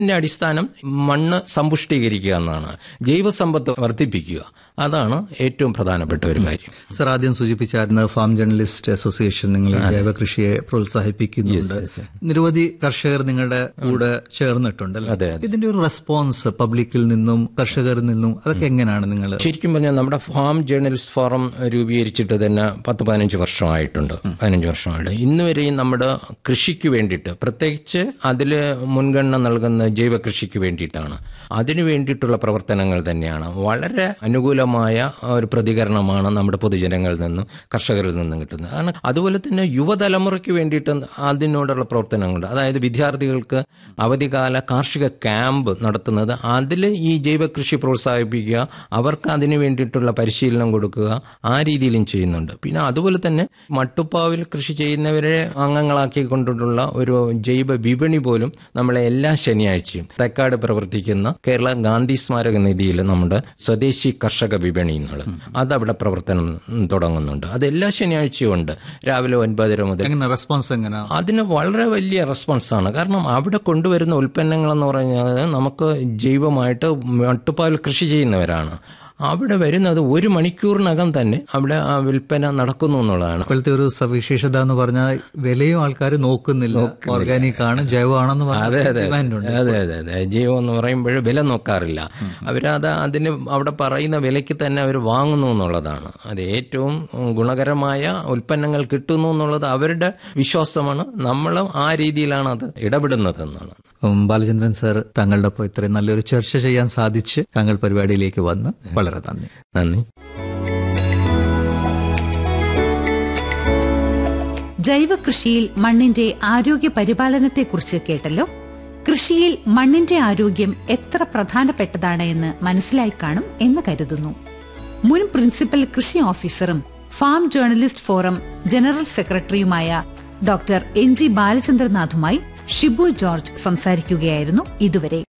ന്റെ അടിസ്ഥാനം മണ്ണ് സമ്പുഷ്ടീകരിക്കുക എന്നാണ് ജൈവസമ്പത്ത് വർദ്ധിപ്പിക്കുക അതാണ് ഏറ്റവും പ്രധാനപ്പെട്ട ഒരു കാര്യം സർ ആദ്യം സൂചിപ്പിച്ചായിരുന്ന ഫാം ജേർണലിസ്റ്റ് അസോസിയേഷൻ നിങ്ങൾ ഈ ജൈവ കൃഷിയെ പ്രോത്സാഹിപ്പിക്കുന്നുണ്ട് നിരവധി കർഷകർ നിങ്ങളുടെ കൂടെ ചേർന്നിട്ടുണ്ടല്ലോ അതെ, ഇതിന്റെ ഒരു റെസ്പോൺസ് പബ്ലിക്കിൽ നിന്നും കർഷകരിൽ നിന്നും അതൊക്കെ എങ്ങനെയാണ് നിങ്ങൾ ശരിക്കും പറഞ്ഞാൽ നമ്മുടെ ഫാം ജേർണലിസ്റ്റ് ഫോറം രൂപീകരിച്ചിട്ട് തന്നെ പത്ത് പതിനഞ്ച് വർഷമായിട്ടുണ്ട് പതിനഞ്ച് വർഷമായിട്ട് ഇന്ന് വരെയും നമ്മുടെ കൃഷിക്ക് വേണ്ടിയിട്ട് പ്രത്യേകിച്ച് അതിൽ മുൻഗണന നൽകുന്ന ജൈവ കൃഷിക്ക് വേണ്ടിയിട്ടാണ് അതിനു വേണ്ടിയിട്ടുള്ള പ്രവർത്തനങ്ങൾ തന്നെയാണ് വളരെ അനുകൂലമായ ഒരു പ്രതികരണമാണ് നമ്മുടെ പൊതുജനങ്ങളിൽ നിന്നും കർഷകരിൽ നിന്നും കിട്ടുന്നത് കാരണം അതുപോലെ തന്നെ യുവതലമുറയ്ക്ക് വേണ്ടിയിട്ട് അതിനോടുള്ള പ്രവർത്തനങ്ങളുണ്ട് അതായത് വിദ്യാർത്ഥികൾക്ക് അവധിക്കാല കാർഷിക ക്യാമ്പ് നടത്തുന്നത് അതിൽ ഈ ജൈവ കൃഷി പ്രോത്സാഹിപ്പിക്കുക അവർക്ക് അതിനു വേണ്ടിയിട്ടുള്ള പരിശീലനം കൊടുക്കുക ആ രീതിയിലും ചെയ്യുന്നുണ്ട് പിന്നെ അതുപോലെ തന്നെ മട്ടുപ്പാവിൽ കൃഷി ചെയ്യുന്നവരെ അംഗങ്ങളാക്കിക്കൊണ്ടിട്ടുള്ള ഒരു ജൈവ വിപണി പോലും നമ്മളെ എല്ലാ ശനിയാഴ്ചയും തെക്കാട് പ്രവർത്തിക്കുന്ന കേരള ഗാന്ധി സ്മാരക നിധിയിൽ നമ്മുടെ സ്വദേശി കർഷക വിപണി എന്നുള്ളത് അതവിടെ പ്രവർത്തനം തുടങ്ങുന്നുണ്ട് അത് എല്ലാ ശനിയാഴ്ചയും ഉണ്ട് രാവിലെ ഒൻപതര മുതൽ എങ്ങനെ റെസ്പോൺസ് എങ്ങനെയാ അതിന് വളരെ വലിയ റെസ്പോൺസാണ് കാരണം അവിടെ കൊണ്ടുവരുന്ന ഉൽപ്പന്നങ്ങൾ എന്ന് പറഞ്ഞാൽ നമുക്ക് ജൈവമായിട്ട് മട്ടുപ്പാൽ കൃഷി ചെയ്യുന്നവരാണ് അവിടെ വരുന്നത് ഒരു മണിക്കൂറിനകം തന്നെ അവിടെ ആ വിൽപ്പന നടക്കുന്നു എന്നുള്ളതാണ് ഇപ്പോഴത്തെ ഒരു സവിശേഷത എന്ന് പറഞ്ഞാൽ വിലയും ആൾക്കാർ നോക്കുന്നില്ല ഓർഗാനിക് ആണ് ജൈവമാണെന്ന് അതെ പറഞ്ഞാൽ അതെ ഡിമാൻഡ് ഉണ്ട് അതെ അതെ അതെ ജൈവം എന്ന് പറയുമ്പോൾ വില നോക്കാറില്ല അവരത് അതിന് അവിടെ പറയുന്ന വിലയ്ക്ക് തന്നെ അവർ വാങ്ങുന്നു എന്നുള്ളതാണ് അത് ഏറ്റവും ഗുണകരമായ ഉൽപ്പന്നങ്ങൾ കിട്ടുന്നു എന്നുള്ളത് അവരുടെ വിശ്വാസമാണ് നമ്മളും ആ രീതിയിലാണ് അത് ഇടപെടുന്നത് എന്നാണ് ഉം, ബാലചന്ദ്രൻ സാർ താങ്കളുടെ ഒപ്പം ഇത്രയും നല്ലൊരു ചർച്ച ചെയ്യാൻ സാധിച്ച് താങ്കൾ പരിപാടിയിലേക്ക് വന്ന് വളരെ നന്ദി നന്ദി ജൈവ കൃഷിയിൽ മണ്ണിന്റെ ആരോഗ്യ പരിപാലനത്തെക്കുറിച്ച് കേട്ടല്ലോ കൃഷിയിൽ മണ്ണിന്റെ ആരോഗ്യം എത്ര പ്രധാനപ്പെട്ടതാണ് എന്ന് മനസ്സിലായി കാണും എന്ന് കരുതുന്നു മുൻ പ്രിൻസിപ്പൽ കൃഷി ഓഫീസറും ഫാം ജേർണലിസ്റ്റ് ഫോറം ജനറൽ സെക്രട്ടറിയുമായ ഡോക്ടർ എൻ ജി ബാലചന്ദ്രനാഥുമായി ഷിബു ജോർജ് സംസാരിക്കുകയായിരുന്നു ഇതുവരെ